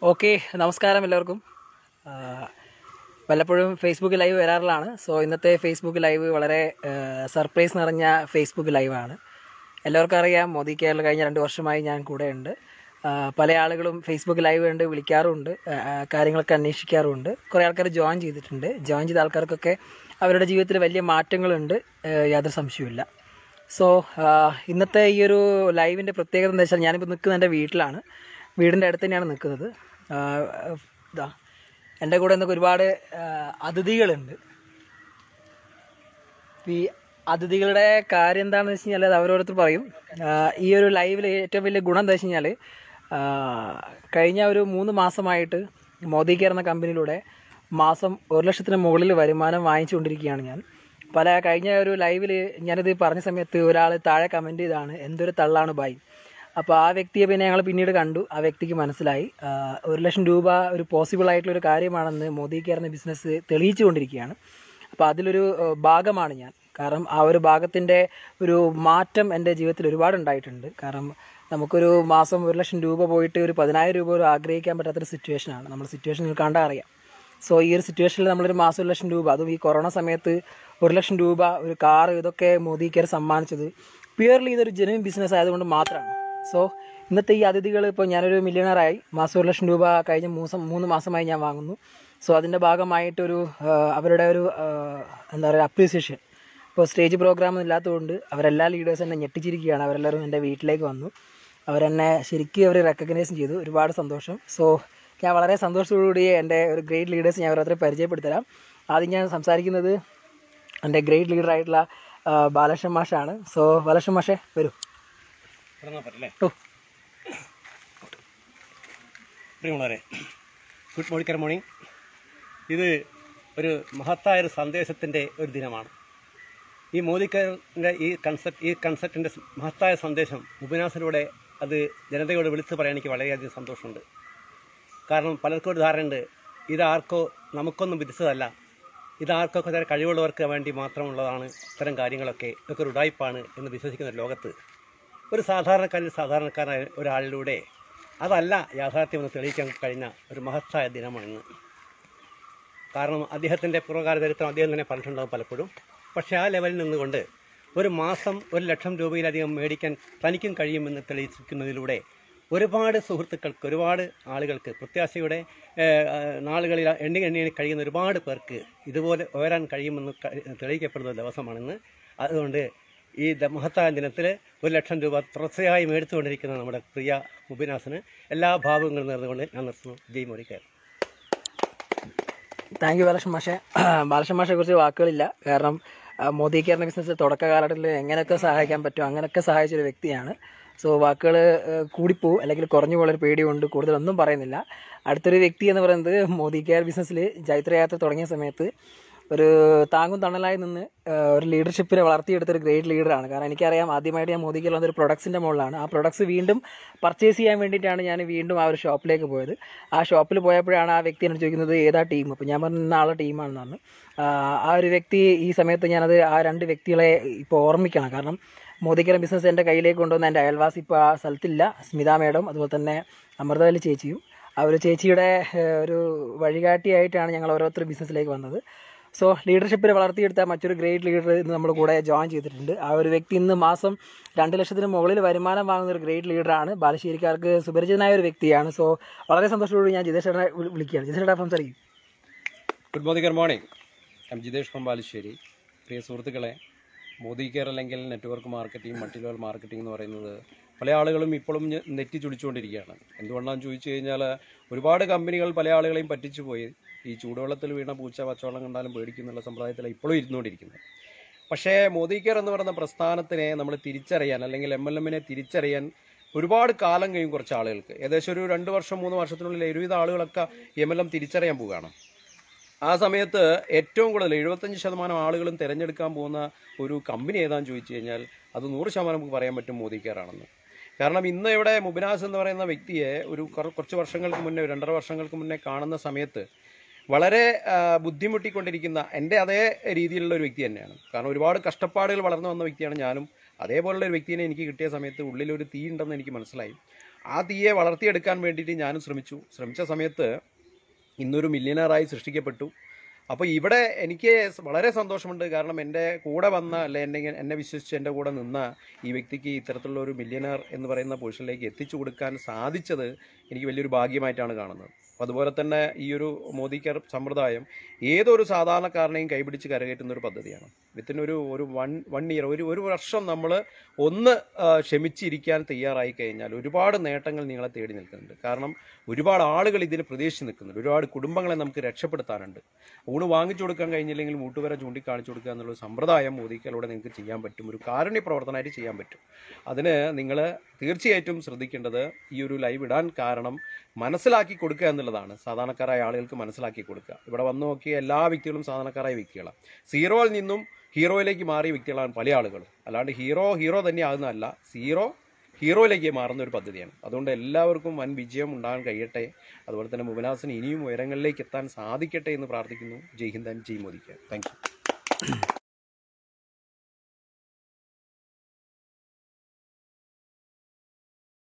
okay നമസ്കാരം എല്ലാവർക്കും ആ, വല്ലപ്പോഴും ഫേസ്ബുക്ക് ലൈവ് വരാറുള്ളതാണ് സോ ഇന്നത്തെ ഫേസ്ബുക്ക് ലൈവ് വളരെ സർപ്രൈസ് നിറഞ്ഞ ഫേസ്ബുക്ക് ലൈവാണ് എല്ലാവർക്കും അറിയാം മോദി കേരള കഴിഞ്ഞ രണ്ട് വർഷമായി ഞാൻ കൂടെ ഉണ്ട് ആ, പല ആളുകളും ഫേസ്ബുക്ക് ലൈവ് കണ്ട് വിളിക്കാറുമുണ്ട് ആ, ആ, കാര്യങ്ങളൊക്കെ അന്വേഷിക്കാറുമുണ്ട് കുറേ ആൾക്കാർ ജോയിൻ ചെയ്തിട്ടുണ്ട് ജോയിൻ ചെയ്ത ആൾക്കാർക്കൊക്കെ അവരുടെ ജീവിതത്തിൽ വലിയ മാറ്റങ്ങളുണ്ട് ആ, യാതൊരു സംശയവുമില്ല സോ ഇന്നത്തെ ഈ ഒരു ലൈവിൻ്റെ പ്രത്യേകത എന്താ വെച്ചാൽ ഞാനിപ്പോൾ നിൽക്കുന്നത് എൻ്റെ വീട്ടിലാണ് വീടിൻ്റെ അടുത്ത് തന്നെയാണ് നിൽക്കുന്നത് ആ, ഇതാ എൻ്റെ കൂടെ ഇന്നൊക്കെ ഒരുപാട് ആ, അതിഥികളുണ്ട് ഈ അതിഥികളുടെ കാര്യം എന്താണെന്ന് വെച്ച് കഴിഞ്ഞാൽ അത് അവരോരുത്തർ പറയും ആ, ഈ ഒരു ലൈവിൽ ഏറ്റവും വലിയ ഗുണം എന്താ വെച്ച് കഴിഞ്ഞാൽ കഴിഞ്ഞ ഒരു മൂന്ന് മാസമായിട്ട് മോദി കെയർ എന്ന കമ്പനിയിലൂടെ മാസം ഒരു ലക്ഷത്തിന് മുകളിൽ വരുമാനം വാങ്ങിച്ചുകൊണ്ടിരിക്കുകയാണ് ഞാൻ പല കഴിഞ്ഞ ഒരു ലൈവിൽ ഞാനിത് പറഞ്ഞ സമയത്ത് ഒരാൾ താഴെ കമൻറ്റ് ചെയ്താണ് എന്തൊരു തള്ളാണ് ബായി അപ്പോൾ ആ വ്യക്തിയെ പിന്നെ ഞങ്ങൾ പിന്നീട് കണ്ടു ആ വ്യക്തിക്ക് മനസ്സിലായി ആ, ഒരു ലക്ഷം രൂപ ഒരു പോസിബിൾ ആയിട്ടുള്ള ഒരു കാര്യമാണെന്ന് മോദി കെയർ എന്ന ബിസിനസ് തെളിയിച്ചുകൊണ്ടിരിക്കുകയാണ് അപ്പോൾ അതിലൊരു ഏഹ്, ഭാഗമാണ് ഞാൻ കാരണം ആ ഒരു ഭാഗത്തിൻ്റെ ഒരു മാറ്റം എൻ്റെ ജീവിതത്തിൽ ഒരുപാട് ഉണ്ടായിട്ടുണ്ട് കാരണം നമുക്കൊരു മാസം ഒരു ലക്ഷം രൂപ പോയിട്ട് ഒരു പതിനായിരം രൂപ പോലും ആഗ്രഹിക്കാൻ പറ്റാത്തൊരു സിറ്റുവേഷനാണ് നമ്മൾ സിറ്റുവേഷൻ കണ്ടാൽ അറിയാം സോ ഈ ഒരു സിറ്റുവേഷനിൽ നമ്മളൊരു മാസം ഒരു ലക്ഷം രൂപ അതും ഈ കൊറോണ സമയത്ത് ഒരു ലക്ഷം രൂപ ഒരു കാർ ഇതൊക്കെ മോദി കെയർ സമ്മാനിച്ചത് പ്യുവർലി ഇതൊരു ജെനുവിൻ ബിസിനസ് ആയതുകൊണ്ട് മാത്രമാണ് സോ ഇന്നത്തെ ഈ അതിഥികൾ ഇപ്പോൾ ഞാനൊരു മില്യണറായി മാസം ഒരു ലക്ഷം രൂപ കഴിഞ്ഞ മൂസം മൂന്ന് മാസമായി ഞാൻ വാങ്ങുന്നു സോ അതിൻ്റെ ഭാഗമായിട്ടൊരു ആ, അവരുടെ ഒരു ആ, എന്താ പറയുക അപ്രീസിയേഷൻ ഇപ്പോൾ സ്റ്റേജ് പ്രോഗ്രാം ഒന്നും ഇല്ലാത്തതുകൊണ്ട് അവരെല്ലാ ലീഡേഴ്സും എന്നെ ഞെട്ടിച്ചിരിക്കുകയാണ് അവരെല്ലാവരും എൻ്റെ വീട്ടിലേക്ക് വന്നു അവരെന്നെ ശരിക്കും അവർ റെക്കഗ്നൈസ് ചെയ്തു ഒരുപാട് സന്തോഷം സോ ഞാൻ വളരെ സന്തോഷത്തോടുകൂടി എൻ്റെ ഒരു ഗ്രേറ്റ് ലീഡേഴ്സ് ഞാൻ ഓരോരുത്തരെ പരിചയപ്പെടുത്തരാം ആദ്യം ഞാൻ സംസാരിക്കുന്നത് എൻ്റെ ഗ്രേറ്റ് ലീഡറായിട്ടുള്ള ബാലകൃഷ്ണൻ മാഷാണ് സോ ബാലകൃഷ്ണൻ മാഷേ വരൂ തുടങ്ങാൻ പറ്റില്ലേ ഓ പ്രിയമുള്ളവരെ ഗുഡ് മോർണിംഗ് മോർണിംഗ് ഇത് ഒരു മഹത്തായ ഒരു സന്ദേശത്തിൻ്റെ ഒരു ദിനമാണ് ഈ മോദിക്കറിൻ്റെ ഈ കൺസെപ്റ്റ് ഈ കൺസെപ്റ്റിൻ്റെ മഹത്തായ സന്ദേശം ഉപന്യാസത്തിലൂടെ അത് ജനതയോട് വിളിച്ചു പറയാൻ എനിക്ക് വളരെയധികം സന്തോഷമുണ്ട് കാരണം പലർക്കും ഒരു ധാരണയുണ്ട് ഇതാർക്കോ നമുക്കൊന്നും വിധിച്ചതല്ല ഇതാർക്കൊക്കെ തരം കഴിവുള്ളവർക്ക് വേണ്ടി മാത്രമുള്ളതാണ് ഇത്തരം കാര്യങ്ങളൊക്കെ ഇതൊക്കെ ഒരു ഉടായ്പാണ് എന്ന് വിശ്വസിക്കുന്ന ഒരു ലോകത്ത് ഒരു സാധാരണക്കാരിൽ സാധാരണക്കാരായ ഒരാളിലൂടെ അതല്ല യാഥാർത്ഥ്യമെന്ന് തെളിയിക്കാൻ കഴിഞ്ഞ ഒരു മഹത്തായ ദിനമാണ് കാരണം അദ്ദേഹത്തിൻ്റെ പൂർവ്വകാല ചരിത്രം അദ്ദേഹം തന്നെ പറഞ്ഞിട്ടുണ്ടാകും പലപ്പോഴും പക്ഷേ ആ ലെവലിൽ നിന്നുകൊണ്ട് ഒരു മാസം ഒരു ലക്ഷം രൂപയിലധികം മേടിക്കാൻ തനിക്കും കഴിയുമെന്ന് തെളിയിക്കുന്നതിലൂടെ ഒരുപാട് സുഹൃത്തുക്കൾക്ക് ഒരുപാട് ആളുകൾക്ക് പ്രത്യാശയുടെ ഏഹ്, ആ, നാളുകളിൽ എണ്ണി എണ്ണി കഴിയുന്ന ഒരുപാട് പേർക്ക് ഇതുപോലെ ഉയരാൻ കഴിയുമെന്ന് ക- തെളിയിക്കപ്പെടുന്ന ദിവസമാണെന്ന് അതുകൊണ്ട് ഈ ദ- മഹത്തായ ദിനത്തിൽ ഒരു ലക്ഷം രൂപ തുടർച്ചയായി മേടിച്ചുകൊണ്ടിരിക്കുന്ന നമ്മുടെ പ്രിയ മുബിനാസിന് എല്ലാ ഭാവങ്ങളും നേർന്നുകൊണ്ട് ഞാൻ നിർത്തുന്നു ജയ് മോദിക്കാർ താങ്ക് യു ബാലകൃഷ്ണൻ മാഷെ ബാലകൃഷ്ണൻ മാഷെ കുറിച്ച് വാക്കുകളില്ല കാരണം ആ, മോദി കെയറിൻ്റെ ബിസിനസ് തുടക്ക കാലഘട്ടത്തിൽ എങ്ങനെയൊക്കെ സഹായിക്കാൻ പറ്റും അങ്ങനെയൊക്കെ സഹായിച്ചൊരു വ്യക്തിയാണ് സോ വാക്കുകൾ കൂടിപ്പോവും അല്ലെങ്കിൽ കുറഞ്ഞു പോകുന്നൊരു പേടിയുണ്ട് കൂടുതലൊന്നും പറയുന്നില്ല അടുത്തൊരു വ്യക്തി എന്ന് പറയുന്നത് മോദി കെയർ ബിസിനസ്സിൽ ജൈത്രയാത്ര തുടങ്ങിയ സമയത്ത് ഒരു താങ്ങും തണലായി നിന്ന് ആ, ഒരു ലീഡർഷിപ്പിനെ വളർത്തിയെടുത്ത ഒരു ഗ്രേറ്റ് ലീഡറാണ് കാരണം എനിക്കറിയാം ആദ്യമായിട്ട് ഞാൻ മോദിക്ക് വന്നത് ഒരു പ്രൊഡക്ട്സിൻ്റെ മുകളിലാണ് ആ പ്രൊഡക്ട്സ് വീണ്ടും പർച്ചേസ് ചെയ്യാൻ വേണ്ടിയിട്ടാണ് ഞാൻ വീണ്ടും ആ ഒരു ഷോപ്പിലേക്ക് പോയത് ആ ഷോപ്പിൽ പോയപ്പോഴാണ് ആ വ്യക്തി എന്നോട് ചോദിക്കുന്നത് ഏതാ ടീം അപ്പോൾ ഞാൻ പറഞ്ഞു ഇന്ന ആളുടെ ടീമാണെന്ന് പറഞ്ഞു ആ, ആ ഒരു വ്യക്തി ഈ സമയത്ത് ഞാനത് ആ രണ്ട് വ്യക്തികളെ ഇപ്പോൾ ഓർമ്മിക്കണം കാരണം മോദിക്കര ബിസിനസ് എൻ്റെ കയ്യിലേക്ക് കൊണ്ടുവന്ന എൻ്റെ അയൽവാസി ഇപ്പോൾ ആ സ്ഥലത്തില്ല സ്മിത മേഡം അതുപോലെ തന്നെ അമൃതവല്ലി ചേച്ചിയും ആ ഒരു ചേച്ചിയുടെ ഏഹ്, ഒരു വഴികാട്ടിയായിട്ടാണ് ഞങ്ങൾ ഓരോരുത്തർ ബിസിനസ്സിലേക്ക് വന്നത് സോ ലീഡർഷിപ്പിനെ വളർത്തിയെടുത്ത മറ്റൊരു ഗ്രേറ്റ് ലീഡർ ഇന്ന് നമ്മുടെ കൂടെ ജോയിൻ ചെയ്തിട്ടുണ്ട് ആ ഒരു വ്യക്തി ഇന്ന് മാസം രണ്ട് ലക്ഷത്തിന് മുകളിൽ വരുമാനം വാങ്ങുന്ന ഒരു ഗ്രേറ്റ് ലീഡറാണ് ബാലുശ്ശേരിക്കാർക്ക് സുപരിചിതനായ ഒരു വ്യക്തിയാണ് സോ വളരെ സന്തോഷത്തോടുകൂടി ഞാൻ ജിതേഷ് ചേട്ടനെ വിളി- വിളിക്കുകയാണ് ജിതേഷ് ചേട്ടാ സംസാരിക്കും ഗുഡ് മോർണിംഗ് ഗുഡ് മോർണിംഗ് ഞാൻ ജിതേഷ് ഫ്രം ബാലുശ്ശേരി പ്രിയ സുഹൃത്തുക്കളെ മോദി കെയർ അല്ലെങ്കിൽ network marketing multi level marketing എന്ന് പറയുന്നത് പല ആളുകളും ഇപ്പോഴും ഞെ- നെറ്റി ചുളിച്ചുകൊണ്ടിരിക്കുകയാണ് എന്തുകൊണ്ടാണെന്ന് ചോദിച്ചു കഴിഞ്ഞാൽ ഒരുപാട് കമ്പനികൾ പല ആളുകളെയും പറ്റിച്ചു പോയി ഈ ചൂടുവെള്ളത്തിൽ വീണ പൂച്ച പച്ചവെള്ളം കണ്ടാലും പേടിക്കുന്നുള്ള സമ്പ്രദായത്തിലാണ് ഇപ്പോഴും ഇരുന്നുകൊണ്ടിരിക്കുന്നത് പക്ഷേ മോദി കെയർ എന്ന് പറയുന്ന പ്രസ്ഥാനത്തിനെ നമ്മൾ തിരിച്ചറിയാൻ അല്ലെങ്കിൽ എം എൽ എമ്മിനെ തിരിച്ചറിയാൻ ഒരുപാട് കാലം കഴിയും കുറച്ച് ആളുകൾക്ക് ഏകദേശം ഒരു രണ്ട് വർഷം മൂന്ന് വർഷത്തിനുള്ളിൽ ഒരുവിധ ആളുകളൊക്കെ എം എൽ എം തിരിച്ചറിയാൻ പോവുകയാണ് ആ സമയത്ത് ഏറ്റവും കൂടുതൽ എഴുപത്തഞ്ച് ശതമാനം ആളുകളും തിരഞ്ഞെടുക്കാൻ പോകുന്ന ഒരു കമ്പനി ഏതാണെന്ന് ചോദിച്ചു കഴിഞ്ഞാൽ അത് നൂറ് ശതമാനം നമുക്ക് പറയാൻ പറ്റും മോദി കെയറാണെന്ന് കാരണം ഇന്ന് ഇവിടെ മുബിനാസ് എന്ന് പറയുന്ന വ്യക്തിയെ ഒരു കുറ- കുറച്ച് വർഷങ്ങൾക്ക് മുന്നേ ഒരു രണ്ടര വർഷങ്ങൾക്ക് മുന്നേ കാണുന്ന സമയത്ത് വളരെ ആ, ബുദ്ധിമുട്ടിക്കൊണ്ടിരിക്കുന്ന എൻ്റെ അതേ രീതിയിലുള്ള ഒരു വ്യക്തി തന്നെയാണ് കാരണം ഒരുപാട് കഷ്ടപ്പാടുകൾ വളർന്നു വന്ന വ്യക്തിയാണ് ഞാനും അതേപോലുള്ള ഒരു വ്യക്തിനെ എനിക്ക് കിട്ടിയ സമയത്ത് ഉള്ളിലൊരു തീ ഉണ്ടെന്ന് എനിക്ക് മനസ്സിലായി ആ തീയെ വളർത്തിയെടുക്കാൻ വേണ്ടിയിട്ട് ഞാനും ശ്രമിച്ചു ശ്രമിച്ച സമയത്ത് ഇന്നൊരു മില്യനറായി സൃഷ്ടിക്കപ്പെട്ടു അപ്പോൾ ഇവിടെ എനിക്ക് സ- വളരെ സന്തോഷമുണ്ട് കാരണം എൻ്റെ കൂടെ വന്ന അല്ലെ എന്നെ എന്നെ വിശ്വസിച്ച് എൻ്റെ കൂടെ നിന്ന ഈ വ്യക്തിക്ക് ഇത്തരത്തിലുള്ള ഒരു മില്യനർ എന്ന് പറയുന്ന പൊസിഷനിലേക്ക് എത്തിച്ചു കൊടുക്കാൻ സാധിച്ചത് എനിക്ക് വലിയൊരു ഭാഗ്യമായിട്ടാണ് കാണുന്നത് അപ്പോൾ അതുപോലെ തന്നെ ഈ ഒരു മോദി കെയർ സമ്പ്രദായം ഏതൊരു സാധാരണക്കാരനെയും കൈപിടിച്ച് കരകയറ്റുന്ന ഒരു പദ്ധതിയാണ് വിത്തിൻ ഒരു ഒരു വൺ വൺ ഇയർ ഒരു ഒരു വർഷം നമ്മൾ ഒന്ന് ആ, ക്ഷമിച്ചിരിക്കാൻ തയ്യാറായി കഴിഞ്ഞാൽ ഒരുപാട് നേട്ടങ്ങൾ നിങ്ങളെ തേടി നിൽക്കുന്നുണ്ട് കാരണം ഒരുപാട് ആളുകൾ ഇതിന് പ്രതീക്ഷിച്ച് നിൽക്കുന്നുണ്ട് ഒരുപാട് കുടുംബങ്ങളെ നമുക്ക് രക്ഷപ്പെടുത്താനുണ്ട് ഊണ് വാങ്ങിച്ചു കൊടുക്കാൻ കഴിഞ്ഞില്ലെങ്കിൽ മൂട്ടുവരെ ചൂണ്ടിക്കാണിച്ചു കൊടുക്കുക എന്നുള്ള ഒരു സമ്പ്രദായം മോദിക്കലൂടെ നിങ്ങൾക്ക് ചെയ്യാൻ പറ്റും ഒരു കാരുണ്യ പ്രവർത്തനമായിട്ട് ചെയ്യാൻ പറ്റും അതിന് നിങ്ങൾ തീർച്ചയായിട്ടും ശ്രദ്ധിക്കേണ്ടത് ഈ ഒരു ലൈവ് ഇടാൻ കാരണം മനസ്സിലാക്കി കൊടുക്കുക എന്നുള്ളതാണ് സാധാരണക്കാരായ ആളുകൾക്ക് മനസ്സിലാക്കി കൊടുക്കുക ഇവിടെ വന്നു നോക്കിയ എല്ലാ വ്യക്തികളും സാധാരണക്കാരായ വ്യക്തികളാണ് സീറോയിൽ നിന്നും ഹീറോയിലേക്ക് മാറിയ വ്യക്തികളാണ് പല ആളുകളും അല്ലാണ്ട് ഹീറോ ഹീറോ തന്നെ ആകുന്നതല്ല സീറോ ഹീറോയിലേക്ക് മാറുന്ന ഒരു പദ്ധതിയാണ് അതുകൊണ്ട് എല്ലാവർക്കും വൻ വിജയം ഉണ്ടാകാൻ കഴിയട്ടെ അതുപോലെ തന്നെ മുബനാസിന് ഇനിയും ഉയരങ്ങളിലേക്ക് എത്താൻ സാധിക്കട്ടെ എന്ന് പ്രാർത്ഥിക്കുന്നു ജയ് ഹിന്ദ് ആൻഡ് ജയ് മോദിക്ക് താങ്ക് യു